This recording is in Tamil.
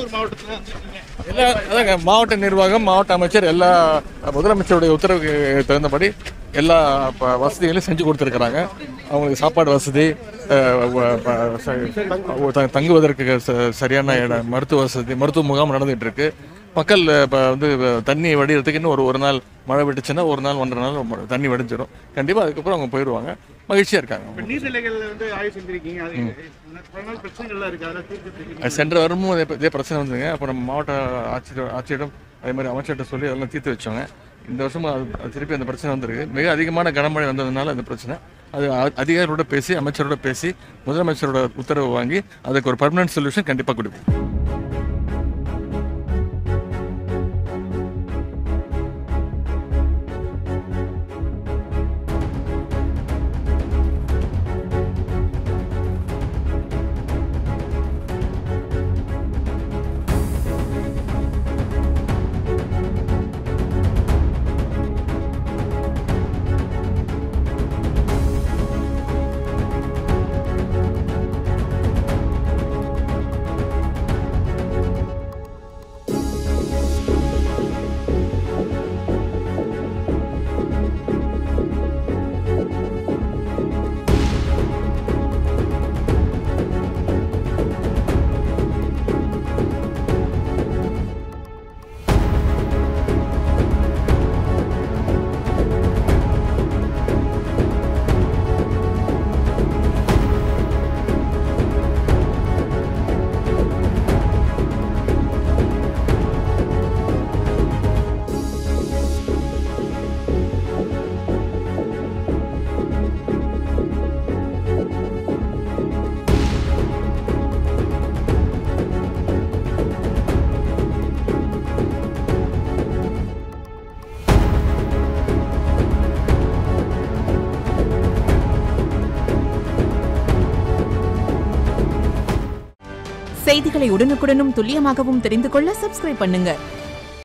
திருப்பூர் மாவட்டத்தில் வந்திருக்கீங்க எல்லா அதாங்க மாவட்ட நிர்வாகம் மாவட்ட அமைச்சர் எல்லா முதலமைச்சருடைய உத்தரவுக்கு தகுந்தபடி எல்லா ப- வசதிகளையும் செஞ்சு கொடுத்துருக்குறாங்க அவங்களுக்கு சாப்பாடு வசதி அஹ், வ- ப- ச- த- தங்குவதற்கு ச- சரியான இடம் மருத்துவ வசதி மருத்துவ முகாம் நடந்துகிட்டு இருக்கு மக்கள் இப்போ வந்து தண்ணி வடிகிறதுக்கு இன்னும் ஒரு ஒரு நாள் மழை விட்டுச்சுன்னா ஒரு நாள் ஒன்றரை நாள் ம- தண்ணி வடிஞ்சிடும் கண்டிப்பாக அதுக்கப்புறம் அவங்க போயிடுவாங்க மகிழ்ச்சியாக இருக்காங்க இப்போ நீர்நிலைகள் வந்து ஆய்வு செஞ்சிருக்கீங்க அது பல நாள் பிரச்சனைகள்லாம் இருக்கு அதெல்லாம் தீர்த்துட்டு அது சென்ற வருமும் இதே இதே பிரச்சனை வந்துங்க அப்போ நம்ம மாவட்ட ஆட்சியர் ஆட்சியிடம் அதே மாதிரி அமைச்சர்கிட்ட சொல்லி அதெல்லாம் தீர்த்து வச்சோங்க இந்த வருஷமும் அது அது திருப்பி அந்த பிரச்சனை வந்திருக்கு மிக அதிகமான கனமழை வந்ததுனால அந்த பிரச்சனை அது அ- அதிகாரிகளோட பேசி அமைச்சரோட பேசி முதலமைச்சரோட உத்தரவு வாங்கி அதுக்கு ஒரு பர்மனன்ட் சொல்யூஷன் கண்டிப்பாக கொடுப்போம் செய்திகளை உடனுக்குடனும் துல்லியமாகவும் தெரிந்து கொள்ள சப்ஸ்கிரைப் பண்ணுங்க